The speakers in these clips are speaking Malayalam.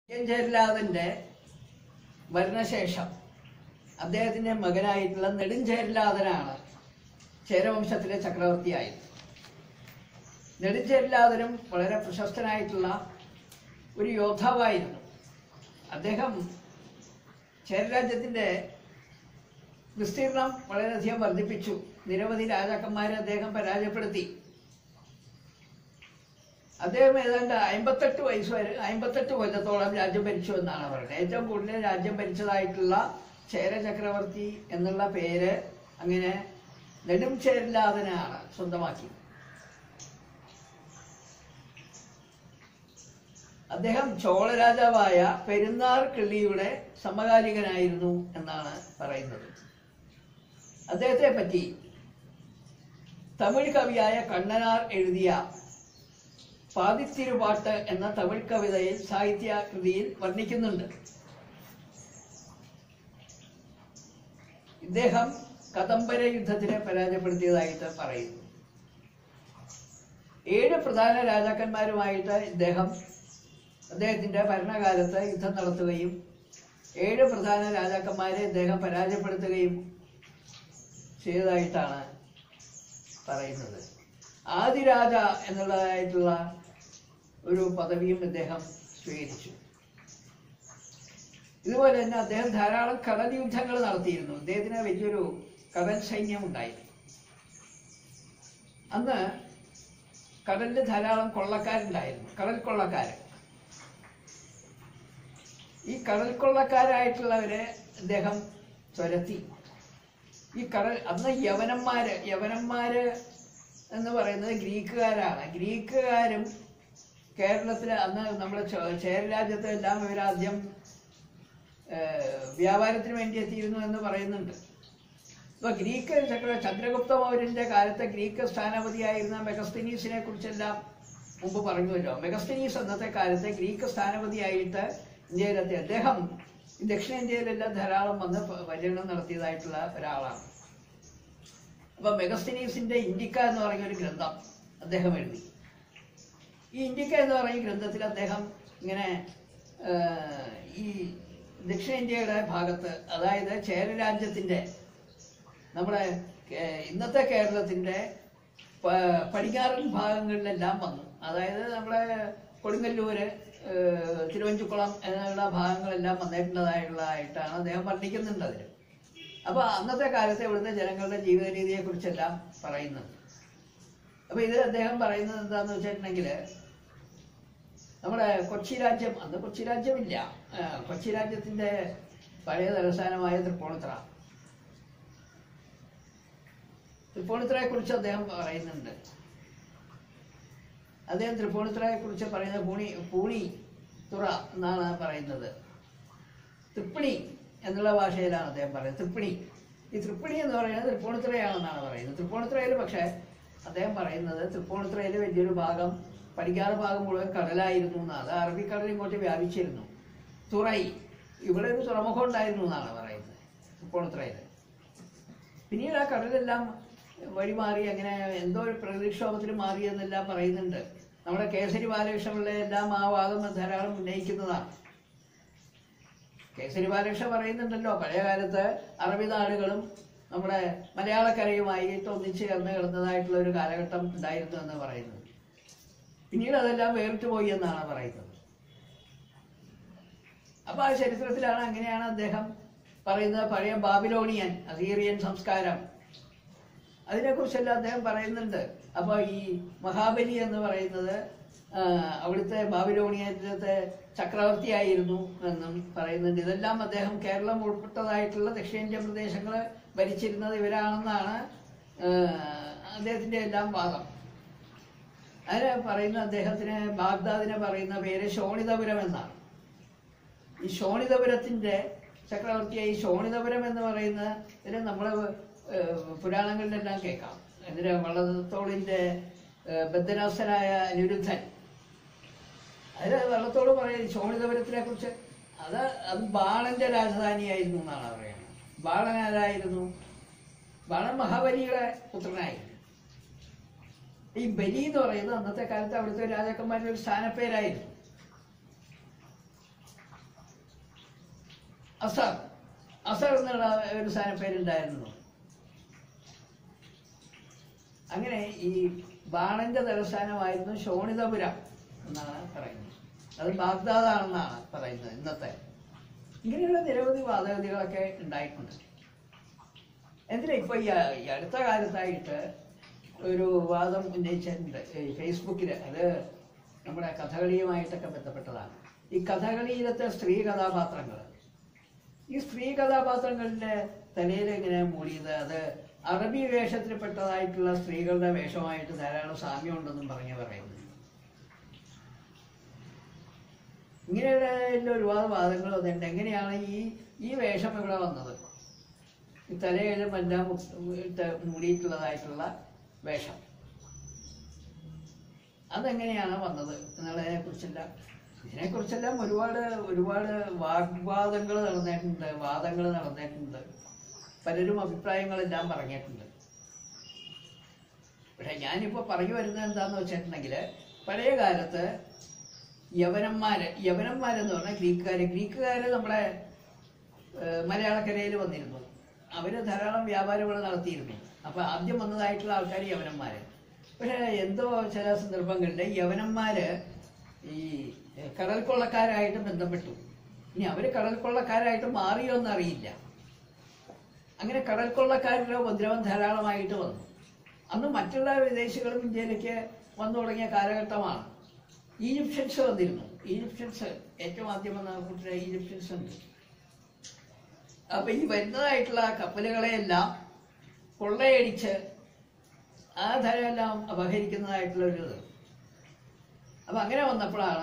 നെടുഞ്ചേരലാതന്റെ മരണശേഷം അദ്ദേഹത്തിന്റെ മകനായിട്ടുള്ള നെടുഞ്ചേരലാതനാണ് ചേരവംശത്തിലെ ചക്രവർത്തിയായത് നെടുഞ്ചേരലാതനും വളരെ പ്രശസ്തനായിട്ടുള്ള ഒരു യോദ്ധാവായിരുന്നു അദ്ദേഹം ചേരരാജ്യത്തിന്റെ വിസ്തീർണം വളരെയധികം വർദ്ധിപ്പിച്ചു നിരവധി രാജാക്കന്മാരെ അദ്ദേഹം പരാജയപ്പെടുത്തി അദ്ദേഹം ഏതാണ്ട് അമ്പത്തെട്ട് വയസ്സ് വരെ അമ്പത്തെട്ട് കൊല്ലത്തോളം രാജ്യം ഭരിച്ചു എന്നാണ് പറയുന്നത് ഏറ്റവും കൂടുതൽ രാജ്യം ഭരിച്ചതായിട്ടുള്ള ചേര ചക്രവർത്തി എന്നുള്ള പേര് അങ്ങനെ നെടും ചേരലാതനാണ് സ്വന്തമാക്കി അദ്ദേഹം ചോള രാജാവായ പെരുന്നാർ കിള്ളിയുടെ സമകാലികനായിരുന്നു എന്നാണ് പറയുന്നത് അദ്ദേഹത്തെ പറ്റി തമിഴ് കവിയായ കണ്ണനാർ എഴുതിയ പാതിത്തിരുപാട്ട് എന്ന തമിഴ് കവിതയിൽ സാഹിത്യ കൃതിയിൽ വർണ്ണിക്കുന്നുണ്ട് ഇദ്ദേഹം കദംബര യുദ്ധത്തിനെ പരാജയപ്പെടുത്തിയതായിട്ട് പറയുന്നു ഏഴ് പ്രധാന രാജാക്കന്മാരുമായിട്ട് ഇദ്ദേഹം അദ്ദേഹത്തിന്റെ ഭരണകാലത്ത് യുദ്ധം നടത്തുകയും ഏഴ് പ്രധാന രാജാക്കന്മാരെ ഇദ്ദേഹം പരാജയപ്പെടുത്തുകയും ചെയ്തതായിട്ടാണ് പറയുന്നത് ആദിരാജ എന്നുള്ളതായിട്ടുള്ള ഒരു പദവിയും ഇദ്ദേഹം സ്വീകരിച്ചു ഇതുപോലെ തന്നെ അദ്ദേഹം ധാരാളം കടൽ യുദ്ധങ്ങൾ നടത്തിയിരുന്നു അദ്ദേഹത്തിന് വലിയൊരു കടൽ സൈന്യം ഉണ്ടായിരുന്നു അന്ന് കടലിൽ ധാരാളം കൊള്ളക്കാരുണ്ടായിരുന്നു കടൽ കൊള്ളക്കാര് ഈ കടൽ കൊള്ളക്കാരായിട്ടുള്ളവരെ അദ്ദേഹം തുരത്തി ഈ കടൽ അന്ന് യവനന്മാര് യവനന്മാര് എന്ന് പറയുന്നത് ഗ്രീക്കുകാരാണ് ഗ്രീക്കുകാരും കേരളത്തിലെ അന്ന് നമ്മുടെ ചേ- ചേര രാജ്യത്ത് എല്ലാം ഇവരാദ്യം ഏഹ്, വ്യാപാരത്തിന് വേണ്ടി എത്തിയിരുന്നു എന്ന് പറയുന്നുണ്ട് ഇപ്പൊ ഗ്രീക്ക് ചക്ര ചന്ദ്രഗുപ്ത മൗര്യന്റെ കാലത്തെ ഗ്രീക്ക് സ്ഥാനപതിയായിരുന്ന മെഗസ്തനീസിനെ കുറിച്ചെല്ലാം മുമ്പ് പറഞ്ഞുവല്ലോ മെഗസ്തനീസ് അന്നത്തെ കാലത്തെ ഗ്രീക്ക് സ്ഥാനപതിയായിട്ട് ഇന്ത്യയിലെത്തി അദ്ദേഹം ഈ ദക്ഷിണേന്ത്യയിലെല്ലാം ധാരാളം വന്ന് പ- പര്യടനം നടത്തിയതായിട്ടുള്ള ഒരാളാണ് അപ്പൊ മെഗസ്തനീസിന്റെ ഇന്ത്യക്ക എന്ന് പറയുന്ന ഒരു ഗ്രന്ഥം അദ്ദേഹം എഴുതി ഈ ഇന്ത്യക്ക എന്ന് പറയുന്ന ഗ്രന്ഥത്തിൽ അദ്ദേഹം ഇങ്ങനെ ആ, ഈ ദക്ഷിണേന്ത്യയുടെ ഭാഗത്ത് അതായത് ചേരരാജ്യത്തിന്റെ നമ്മുടെ കേ- ഇന്നത്തെ കേരളത്തിന്റെ പ- പടിഞ്ഞാറൻ ഭാഗങ്ങളിലെല്ലാം വന്നു അതായത് നമ്മുടെ കൊടുങ്ങല്ലൂര് ഏഹ്, തിരുവഞ്ചുക്കുളം എന്നുള്ള ഭാഗങ്ങളെല്ലാം വന്നിട്ടുള്ളതായിട്ടുള്ളതായിട്ടാണ് അദ്ദേഹം വർണ്ണിക്കുന്നുണ്ട് അതിൽ അപ്പൊ അന്നത്തെ കാലത്തെ ഇവിടുത്തെ ജനങ്ങളുടെ ജീവിത രീതിയെ കുറിച്ചെല്ലാം പറയുന്നുണ്ട് അപ്പൊ ഇത് അദ്ദേഹം പറയുന്നത് എന്താന്ന് വെച്ചിട്ടുണ്ടെങ്കിൽ നമ്മുടെ കൊച്ചി രാജ്യം അന്ന് കൊച്ചി രാജ്യമില്ല ആ, കൊച്ചി രാജ്യത്തിന്റെ പഴയ തലസ്ഥാനമായ തൃപ്പൂണിത്തറ തൃപ്പൂണിത്തറയെ കുറിച്ച് അദ്ദേഹം പറയുന്നുണ്ട് അദ്ദേഹം തൃപ്പൂണിത്തറയെ കുറിച്ച് പറയുന്നത് പൂണി പൂണി തുറ എന്നാണ് പറയുന്നത് തൃപ്പിണി എന്നുള്ള ഭാഷയിലാണ് അദ്ദേഹം പറയുന്നത് തൃപ്പിണി ഈ തൃപ്പിണി എന്ന് പറയുന്നത് തൃപ്പൂണിത്തുറയാണെന്നാണ് പറയുന്നത് തൃപ്പൂണിത്തുറയിൽ പക്ഷേ അദ്ദേഹം പറയുന്നത് തൃപ്പൂണിത്തുറയിൽ വലിയൊരു ഭാഗം പടിഞ്ഞാറ് ഭാഗം മുഴുവൻ കടലായിരുന്നു എന്നാണ് അത് അറബിക്കടൽ ഇങ്ങോട്ട് വ്യാപിച്ചിരുന്നു തുറൈ ഇവിടെ ഒരു തുറമുഖം ഉണ്ടായിരുന്നു എന്നാണ് പറയുന്നത് തൃപ്പൂണിത്തുറയിൽ പിന്നീട് ആ കടലെല്ലാം വഴിമാറി അങ്ങനെ എന്തോ ഒരു പ്രകൃതിക്ഷോഭത്തിൽ മാറി എന്നെല്ലാം പറയുന്നുണ്ട് നമ്മുടെ കേസരി ബാലകൃഷ്ണപിള്ള എല്ലാം ആ വാദം ധാരാളം ഉന്നയിക്കുന്നതാണ് കേസരി ബാലകൃഷ്ണ പറയുന്നുണ്ടല്ലോ പഴയ കാലത്ത് അറബി നാടുകളും നമ്മുടെ മലയാളക്കരയുമായിട്ട് ഒന്നിച്ച് ചേർന്ന് കിടന്നതായിട്ടുള്ള ഒരു കാലഘട്ടം ഉണ്ടായിരുന്നു എന്ന് പറയുന്നത് പിന്നീട് അതെല്ലാം വേറിട്ട് പോയി എന്നാണ് പറയുന്നത് അപ്പൊ ആ ചരിത്രത്തിലാണ് അങ്ങനെയാണ് അദ്ദേഹം പറയുന്നത് പഴയ ബാബിലോണിയൻ അസീറിയൻ സംസ്കാരം അതിനെക്കുറിച്ചെല്ലാം അദ്ദേഹം പറയുന്നുണ്ട് അപ്പൊ ഈ മഹാബലി എന്ന് പറയുന്നത് ആ, അവിടുത്തെ ബാബിലോണിയത്തെ ചക്രവർത്തിയായിരുന്നു എന്നും പറയുന്നുണ്ട് ഇതെല്ലാം അദ്ദേഹം കേരളം ഉൾപ്പെട്ടതായിട്ടുള്ള ദക്ഷിണേന്ത്യൻ പ്രദേശങ്ങൾ ഭരിച്ചിരുന്നത് ഇവരാണെന്നാണ് ആ, അദ്ദേഹത്തിന്റെ എല്ലാം വാദം അതിന് പറയുന്ന അദ്ദേഹത്തിന് ബാഗ്ദാദിനെ പറയുന്ന പേര് ശോണിതപുരം എന്നാണ് ഈ ശോണിതപുരത്തിന്റെ ചക്രവർത്തിയായി ശോണിതപുരം എന്ന് പറയുന്ന ഇതിന് നമ്മളെ ഏഹ്, പുരാണങ്ങളിലെല്ലാം കേൾക്കാം എന്തിന് വള്ളത്തോളിന്റെ ഏഹ്, ബദ്ധനാസ്ഥനായ അനിരുദ്ധൻ അതിൽ വള്ളത്തോട് പറയും ശോണിതപുരത്തിനെ കുറിച്ച് അത് അത് ബാണന്റെ രാജധാനിയായിരുന്നു എന്നാണ് പറയുന്നത് ബാണൻ ആരായിരുന്നു ബാണൻ മഹാബലിയുടെ പുത്രനായിരുന്നു ഈ ബലി എന്ന് പറയുന്നത് അന്നത്തെ കാലത്ത് അവിടുത്തെ രാജാക്കന്മാരുടെ ഒരു സ്ഥാനപ്പേരായിരുന്നു അസർ അസർ എന്നുള്ള ഒരു സ്ഥാനപ്പേരുണ്ടായിരുന്നു അങ്ങനെ ഈ ബാണന്റെ തലസ്ഥാനമായിരുന്നു ശോണിതപുരം എന്നാണ് പറയുന്നത് അത് ബാഗ്ദാദാണെന്നാണ് പറയുന്നത് ഇന്നത്തെ ഇങ്ങനെയുള്ള നിരവധി വാദഗതികളൊക്കെ ഉണ്ടായിട്ടുണ്ട് എന്തിനാ ഇപ്പൊ ഈ അ- ഈ അടുത്ത കാലത്തായിട്ട് ഒരു വാദം ഉന്നയിച്ചിട്ടുണ്ട് ഈ ഫേസ്ബുക്കിൽ അത് നമ്മുടെ കഥകളിയുമായിട്ടൊക്കെ ബന്ധപ്പെട്ടതാണ് ഈ കഥകളിയിലത്തെ സ്ത്രീ കഥാപാത്രങ്ങൾ ഈ സ്ത്രീ കഥാപാത്രങ്ങളുടെ തലയിൽ ഇങ്ങനെ മൂടിയത് അത് അറബി വേഷത്തിൽപ്പെട്ടതായിട്ടുള്ള സ്ത്രീകളുടെ വേഷമായിട്ട് ധാരാളം സാമ്യമുണ്ടെന്നും പറഞ്ഞു പറയുന്നു ഇങ്ങനെയുള്ള എല്ലാ ഒരുപാട് വാദങ്ങൾ വന്നിട്ടുണ്ട് എങ്ങനെയാണ് ഈ ഈ വേഷം ഇവിടെ വന്നത് ഈ തലയിലും എല്ലാം മു- ഇട്ട് മൂടിയിട്ടുള്ളതായിട്ടുള്ള വേഷം അതെങ്ങനെയാണ് വന്നത് എന്നുള്ളതിനെ കുറിച്ചെല്ലാം ഇതിനെക്കുറിച്ചെല്ലാം ഒരുപാട് ഒരുപാട് വാഗ്വാദങ്ങൾ നടന്നിട്ടുണ്ട് വാദങ്ങൾ നടന്നിട്ടുണ്ട് പലരും അഭിപ്രായങ്ങളെല്ലാം പറഞ്ഞിട്ടുണ്ട് പക്ഷെ ഞാനിപ്പോൾ പറഞ്ഞു വരുന്നത് എന്താന്ന് വെച്ചിട്ടുണ്ടെങ്കിൽ പഴയ കാലത്ത് യവനന്മാര് യവനന്മാരെന്ന് പറഞ്ഞാൽ ഗ്രീക്കുകാര് ഗ്രീക്കുകാര് നമ്മുടെ ഏഹ്, മലയാളക്കരയിൽ വന്നിരുന്നു അവര് ധാരാളം വ്യാപാരങ്ങൾ നടത്തിയിരുന്നു അപ്പൊ ആദ്യം വന്നതായിട്ടുള്ള ആൾക്കാർ യവനന്മാര് പക്ഷെ എന്തോ ചില സന്ദർഭങ്ങളിൽ യവനന്മാര് ഈ ഏഹ്, കടൽ കൊള്ളക്കാരായിട്ട് ബന്ധപ്പെട്ടു ഇനി അവര് കടൽ കൊള്ളക്കാരായിട്ട് മാറിയോ എന്നറിയില്ല അങ്ങനെ കടൽ കൊള്ളക്കാരുടെ ഉപദ്രവം ധാരാളമായിട്ട് വന്നു അന്ന് മറ്റുള്ള വിദേശികളും ഇന്ത്യയിലേക്ക് വന്നു തുടങ്ങിയ കാലഘട്ടമാണ് ഈജിപ്ഷ്യൻസ് വന്നിരുന്നു ഈജിപ്ഷ്യൻസ് ഏറ്റവും ആദ്യം വന്ന കൂട്ടരെ ഈജിപ്ഷ്യൻസ് ഉണ്ട് അപ്പൊ ഈ വരുന്നതായിട്ടുള്ള കപ്പലുകളെയെല്ലാം കൊള്ളയടിച്ച് ആ ധനമെല്ലാം അപഹരിക്കുന്നതായിട്ടുള്ള ഒരു ഇത് അപ്പൊ അങ്ങനെ വന്നപ്പോഴാണ്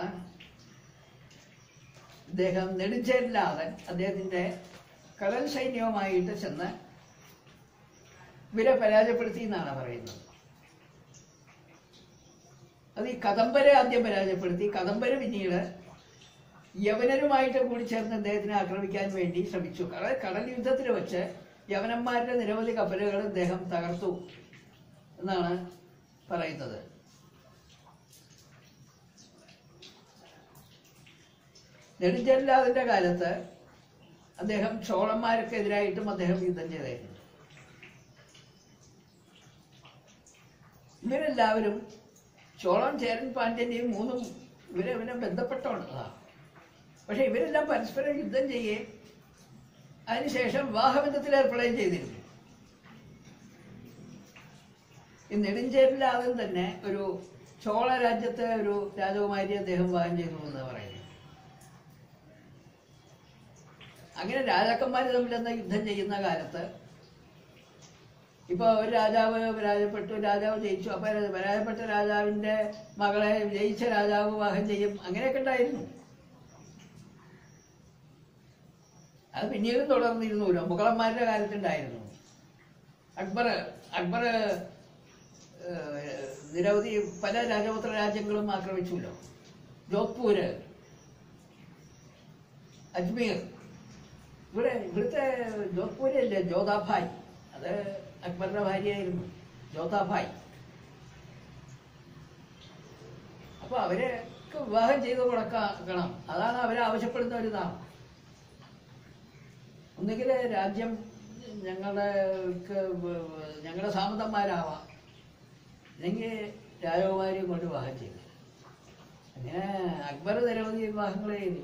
അദ്ദേഹം നെടുഞ്ചേരിലാതൻ അദ്ദേഹത്തിന്റെ കടൽ സൈന്യവുമായിട്ട് ചെന്ന് ഇവരെ പരാജയപ്പെടുത്തി എന്നാണ് പറയുന്നത് അത് ഈ കദംബരെ ആദ്യം പരാജയപ്പെടുത്തി കദംബര് പിന്നീട് യവനരുമായിട്ട് കൂടി ചേർന്ന് അദ്ദേഹത്തിനെ ആക്രമിക്കാൻ വേണ്ടി ശ്രമിച്ചു കടൽ കടൽ യുദ്ധത്തിൽ വെച്ച് യവനന്മാരുടെ നിരവധി കപ്പലുകൾ അദ്ദേഹം തകർത്തു എന്നാണ് പറയുന്നത് നെടുഞ്ചല്ലാതിന്റെ കാലത്ത് അദ്ദേഹം ചോളന്മാർക്കെതിരായിട്ടും അദ്ദേഹം യുദ്ധം ചെയ്തായിരുന്നു ഇവരെല്ലാവരും ചോളം ചേരൻ പാണ്ഡ്യന്റെയും മൂന്നും ഇവരെ ഇവരെ ബന്ധപ്പെട്ടതാണ് പക്ഷെ ഇവരെല്ലാം പരസ്പരം യുദ്ധം ചെയ്യുകയും അതിനുശേഷം വിവാഹബന്ധത്തിൽ ഏർപ്പെടുകയും ചെയ്തിരുന്നു ഈ നെടുഞ്ചേരിലാദൻ തന്നെ ഒരു ചോള രാജ്യത്തെ ഒരു രാജകുമാരി അദ്ദേഹം വിവാഹം ചെയ്തു എന്ന് പറയുന്നു അങ്ങനെ രാജാക്കന്മാർ തമ്മിലെന്ന യുദ്ധം ചെയ്യുന്ന കാലത്ത് ഇപ്പൊ ഒരു രാജാവ് പരാജയപ്പെട്ടു രാജാവ് ജയിച്ചു അപ്പൊ പരാജയപ്പെട്ട രാജാവിന്റെ മകളെ ജയിച്ച രാജാവ് വിവാഹം ചെയ്യും അങ്ങനെയൊക്കെ ഉണ്ടായിരുന്നു അത് പിന്നീടും തുടർന്നിരുന്നല്ലോ മുഗളന്മാരുടെ കാലത്തുണ്ടായിരുന്നു അക്ബർ അക്ബർ ഏഹ്, നിരവധി പല രാജപുത്ര രാജ്യങ്ങളും ആക്രമിച്ചുല്ലോ ജോധ്പൂര് അജ്മീർ ഇവിടെ ഇവിടുത്തെ ജോധ്പൂരല്ലേ ജോധാഭായ് അത് അക്ബറിന്റെ ഭാര്യയായിരുന്നു ജോധാഭായ് അപ്പൊ അവരെയൊക്കെ വിവാഹം ചെയ്ത് കൊടുക്കണം അതാണ് അവരെ ആവശ്യപ്പെടുന്ന ഒരു ഇതാണ് ഒന്നുകിൽ രാജ്യം ഞങ്ങളുടെ ഞങ്ങളുടെ സാമന്തന്മാരാവാം അല്ലെങ്കിൽ രാജകുമാരിയും കൊണ്ട് വിവാഹം ചെയ്തു അങ്ങനെ അക്ബർ നിരവധി വിവാഹങ്ങൾ ചെയ്തു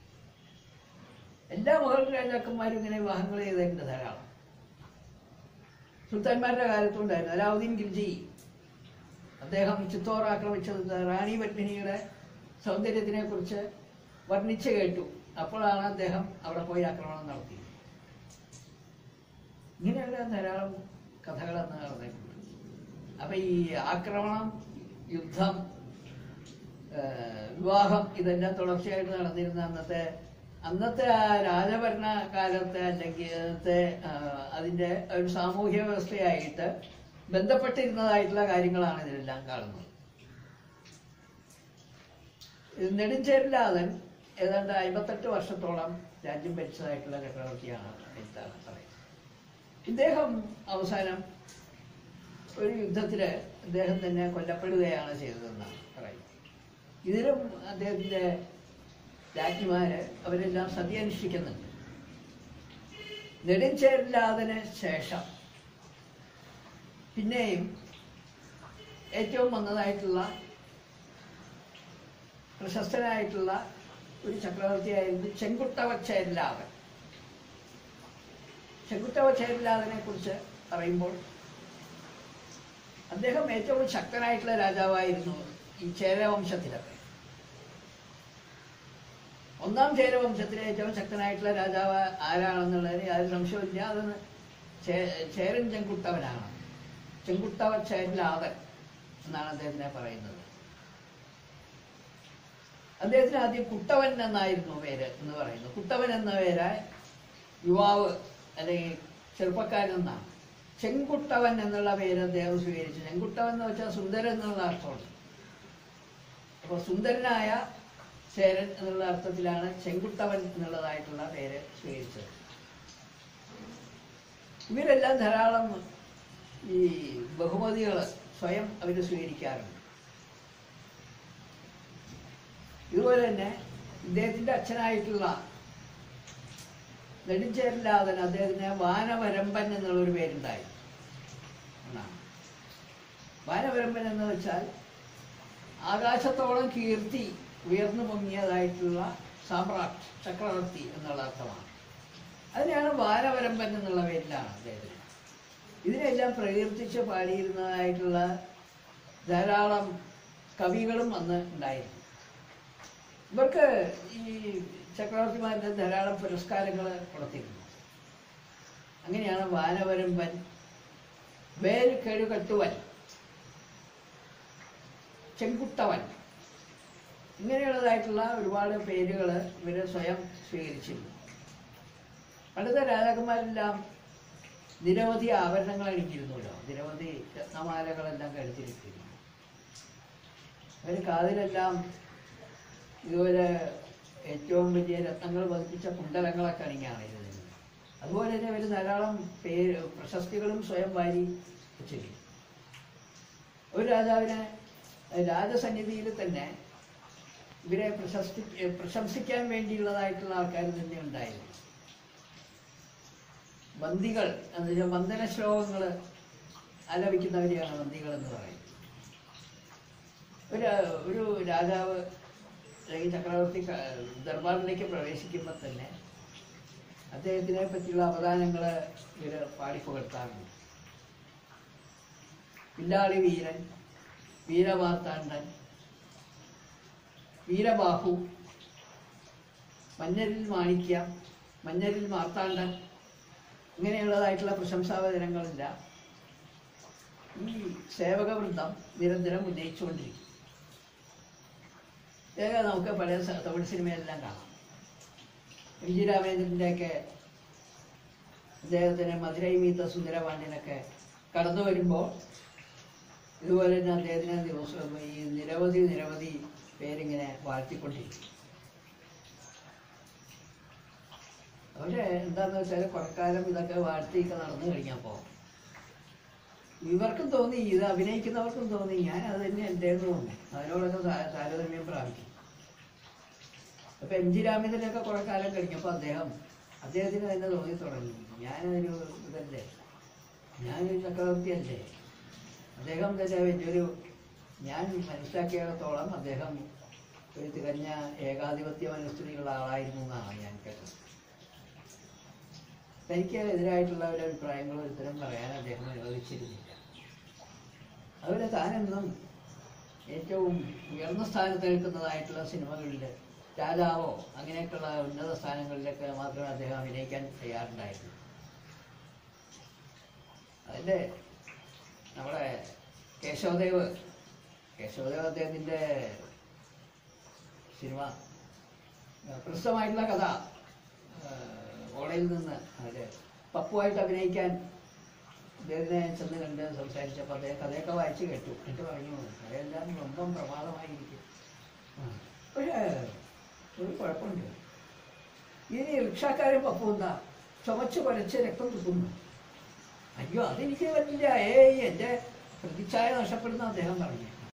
എല്ലാ മുഗൾ രാജാക്കന്മാരും ഇങ്ങനെ വിവാഹങ്ങൾ ചെയ്തിട്ടുണ്ട് ധാരാളം സുൽത്താൻമാരുടെ കാലത്തുണ്ടായിരുന്നു അലാവുദ്ദീൻ ഖിൽജി അദ്ദേഹം ചിത്തോർ ആക്രമിച്ചത് റാണി പത്മിനിയുടെ സൗന്ദര്യത്തിനെ കുറിച്ച് വർണ്ണിച്ചു കേട്ടു അപ്പോഴാണ് അദ്ദേഹം അവിടെ പോയി ആക്രമണം നടത്തിയത് ഇങ്ങനെയുള്ള ധാരാളം കഥകൾ അന്ന് നടന്നിട്ടുണ്ട് അപ്പൊ ഈ ആക്രമണം യുദ്ധം ഏഹ്, വിവാഹം ഇതെല്ലാം തുടർച്ചയായിട്ട് നടന്നിരുന്ന അന്നത്തെ അന്നത്തെ ആ രാജഭരണ കാലത്തെ അല്ലെങ്കിൽ അന്നത്തെ ആ, അതിന്റെ ഒരു സാമൂഹ്യ വ്യവസ്ഥയായിട്ട് ബന്ധപ്പെട്ടിരുന്നതായിട്ടുള്ള കാര്യങ്ങളാണ് ഇതിലെല്ലാം കാണുന്നത് ഇത് നെടുഞ്ചേരിലാതൻ ഏതാണ്ട് അമ്പത്തെട്ട് വർഷത്തോളം രാജ്യം ഭരിച്ചതായിട്ടുള്ള ചക്രവർത്തിയാണ് എന്താണ് പറയുന്നത് ഇദ്ദേഹം അവസാനം ഒരു യുദ്ധത്തില് അദ്ദേഹം തന്നെ കൊല്ലപ്പെടുകയാണ് ചെയ്തതെന്നാണ് പറയുന്നത് ഇതിലും അദ്ദേഹത്തിന്റെ രാജ്ഞിമാര് അവരെല്ലാം സതി അനുഷ്ഠിക്കുന്നുണ്ട് നെടുഞ്ചേരലാതിന് ശേഷം പിന്നെയും ഏറ്റവും വന്നതായിട്ടുള്ള പ്രശസ്തനായിട്ടുള്ള ഒരു ചക്രവർത്തിയായിരുന്നു ചെങ്കുട്ടവച്ചേരലാവൻ ചെങ്കുട്ടവച്ചേരലാവിനെ കുറിച്ച് പറയുമ്പോൾ അദ്ദേഹം ഏറ്റവും ശക്തനായിട്ടുള്ള രാജാവായിരുന്നു ഈ ചേരവംശത്തിലൊക്കെ ഒന്നാം ചേരവംശത്തിലെ ഏറ്റവും ശക്തനായിട്ടുള്ള രാജാവ് ആരാണെന്നുള്ളതിന് യാതൊരു സംശയമില്ല അത് ചേ- ചേരൻ ചെങ്കുട്ടവനാണ് ചെങ്കുട്ടവ ചേരലാവൻ എന്നാണ് അദ്ദേഹത്തിനെ പറയുന്നത് അദ്ദേഹത്തിന് ആദ്യം കുട്ടവൻ എന്നായിരുന്നു പേര് എന്ന് പറയുന്നത് കുട്ടവൻ എന്ന പേര് യുവാവ് അല്ലെങ്കിൽ ചെറുപ്പക്കാരൻ എന്നാണ് ചെങ്കുട്ടവൻ എന്നുള്ള പേര് അദ്ദേഹം സ്വീകരിച്ചു ചെങ്കുട്ടവൻ എന്ന് വെച്ചാൽ സുന്ദരൻ എന്നുള്ള അർത്ഥമുണ്ട് അപ്പോൾ സുന്ദരനായ ചേരൻ എന്നുള്ള അർത്ഥത്തിലാണ് ചെങ്കുട്ടവൻ എന്നുള്ളതായിട്ടുള്ള പേര് സ്വീകരിച്ചത് ഇവരെല്ലാം ധാരാളം ഈ ബഹുമതികൾ സ്വയം അവർ സ്വീകരിക്കാറുണ്ട് ഇതുപോലെ തന്നെ ഇദ്ദേഹത്തിന്റെ അച്ഛനായിട്ടുള്ള നെടുഞ്ചേരലാതൻ അദ്ദേഹത്തിന് വാനവരമ്പൻ എന്നുള്ളൊരു പേരുണ്ടായി എന്നാണ് വാനവരമ്പൻ എന്ന് വെച്ചാൽ ആകാശത്തോളം കീർത്തി ഉയർന്നു പൊങ്ങിയതായിട്ടുള്ള സാമ്രാട്ട് ചക്രവർത്തി എന്നുള്ള അർത്ഥമാണ് അതിനെയാണ് വാനവരമ്പൻ എന്നുള്ള പേരിലാണ് അദ്ദേഹത്തിന് ഇതിനെല്ലാം പ്രകീർത്തിച്ച് പാടിയിരുന്നതായിട്ടുള്ള ധാരാളം കവികളും അന്ന് ഉണ്ടായിരുന്നു ഇവർക്ക് ഈ ചക്രവർത്തിമാരുടെ ധാരാളം പുരസ്കാരങ്ങൾ കൊടുത്തിരുന്നു അങ്ങനെയാണ് വാനവരമ്പൻ വേൽ കെഴുകട്ടുവൻ ചെങ്കുട്ടവൻ ഇങ്ങനെയുള്ളതായിട്ടുള്ള ഒരുപാട് പേരുകൾ ഇവർ സ്വയം സ്വീകരിച്ചിരുന്നു പണ്ടത്തെ രാജാക്കന്മാരെല്ലാം നിരവധി ആഭരണങ്ങൾ അണിഞ്ഞിരുന്നല്ലോ നിരവധി രത്നമാലകളെല്ലാം കഴുത്തിരിക്കുന്നു അവർ കാതിലെല്ലാം ഇതുപോലെ ഏറ്റവും വലിയ രത്നങ്ങൾ പതിപ്പിച്ച കുണ്ടലങ്ങളൊക്കെ അണിഞ്ഞാണ് ഇരുന്നത് അതുപോലെ തന്നെ അവർ ധാരാളം പേര് പ്രശസ്തികളും സ്വയം വാരി വെച്ചിരുന്നു ഒരു രാജാവിനെ രാജസന്നിധിയിൽ തന്നെ ഇവരെ പ്രശസ്തി പ്രശംസിക്കാൻ വേണ്ടിയുള്ളതായിട്ടുള്ള ആൾക്കാർ തന്നെ ഉണ്ടായിരുന്നു വന്ദികൾ എന്ന് വെച്ചാൽ വന്ദന ശ്ലോകങ്ങൾ ആലപിക്കുന്നവരെയാണ് വന്ദികൾ എന്ന് പറയുന്നത് ഒരു ഒരു രാജാവ് അല്ലെങ്കിൽ ചക്രവർത്തി ക- ദർബാറിലേക്ക് പ്രവേശിക്കുമ്പോൾ തന്നെ അദ്ദേഹത്തിനെ പറ്റിയുള്ള അവദാനങ്ങൾ ഇവർ പാടിപ്പുകർത്താറുണ്ട് പില്ലാളി വീരൻ വീരമാർത്താണ്ഡൻ വീരബാഹു മഞ്ഞരിൽ മാണിക്യം മഞ്ഞരിൽ മാർത്താണ്ഡൻ ഇങ്ങനെയുള്ളതായിട്ടുള്ള പ്രശംസാവചനങ്ങളില്ല ഈ സേവകവൃന്ദം നിരന്തരം ഉന്നയിച്ചുകൊണ്ടിരിക്കും ഏക നമുക്ക് പഴയ സ- തമിഴ് സിനിമയിലെല്ലാം കാണാം എം ജി രാമേന്ദ്രൻ്റെയൊക്കെ അദ്ദേഹത്തിന് മധുരൈ മീത്ത സുന്ദരപാണ്ഡ്യനൊക്കെ കടന്നു വരുമ്പോൾ ഇതുപോലെ തന്നെ അദ്ദേഹത്തിന് ദിവസം ഈ നിരവധി നിരവധി പേരിങ്ങനെ വാഴ്ത്തിക്കൊണ്ടിരിക്കും അവര് എന്താന്ന് വെച്ചാൽ കുറക്കാലം ഇതൊക്കെ വാഴ്ത്തിയൊക്കെ നടന്നു കഴിഞ്ഞപ്പോ ഇവർക്കും തോന്നി ഇത് അഭിനയിക്കുന്നവർക്കും തോന്നി ഞാൻ അത് തന്നെ എൻ്റെ തോന്നി അതിനോടൊക്കെ താ- താരതമ്യം പ്രാപിക്കും അപ്പൊ എം ജി രാമേന്ദ്രനൊക്കെ കുറെ കാലം കഴിഞ്ഞപ്പോൾ അദ്ദേഹം അദ്ദേഹത്തിന് തന്നെ തോന്നി തുടങ്ങി ഞാനൊരു ഇതല്ലേ ഞാനൊരു ചക്രവർത്തിയല്ലേ അദ്ദേഹം തന്നെ വലിയൊരു ഞാൻ മനസ്സിലാക്കിയിടത്തോളം അദ്ദേഹം ഒരു തികഞ്ഞ ഏകാധിപത്യ മനസ്ഥിതിയുള്ള ആളായിരുന്നു എന്നാണ് ഞാൻ കേട്ടത് തനിക്ക് എതിരായിട്ടുള്ള ഒരു അഭിപ്രായങ്ങൾ ഒരുത്തരം പറയാൻ അദ്ദേഹം അനുവദിച്ചിരുന്നില്ല അതുപോലെ താനെന്നും ഏറ്റവും ഉയർന്ന സ്ഥാനത്ത് നിൽക്കുന്നതായിട്ടുള്ള സിനിമകളിൽ രാജാവോ അങ്ങനെയൊക്കെയുള്ള ഉന്നത സ്ഥാനങ്ങളിലൊക്കെ മാത്രമേ അദ്ദേഹം അഭിനയിക്കാൻ തയ്യാറുണ്ടായിരുന്നു അതിൻ്റെ നമ്മുടെ കേശവദേവ് കേശവദേവ് അദ്ദേഹത്തിൻ്റെ സിനിമ ആ, പ്രസിദ്ധമായിട്ടുള്ള കഥ ആ, ഓളയിൽ നിന്ന് അതിൽ പപ്പുവായിട്ട് അഭിനയിക്കാൻ അദ്ദേഹത്തിനെ ചെന്ന് കണ്ട് സംസാരിച്ചപ്പോൾ അദ്ദേഹം കഥയൊക്കെ വായിച്ച് കേട്ടു എന്നിട്ട് പറഞ്ഞു അതെല്ലാം സ്വന്തം പ്രമാദമായിരിക്കും ആ, പക്ഷേ ഒരു കുഴപ്പമുണ്ട് ഈ റിക്ഷാക്കാരൻ പപ്പു എന്താ ചുമച്ച് കുരച്ച് രക്തം തുപ്പുന്നു അയ്യോ അതെനിക്ക് പറ്റില്ല ഏയ് എൻ്റെ പ്രതിച്ഛായ നഷ്ടപ്പെടുന്ന അദ്ദേഹം പറഞ്ഞു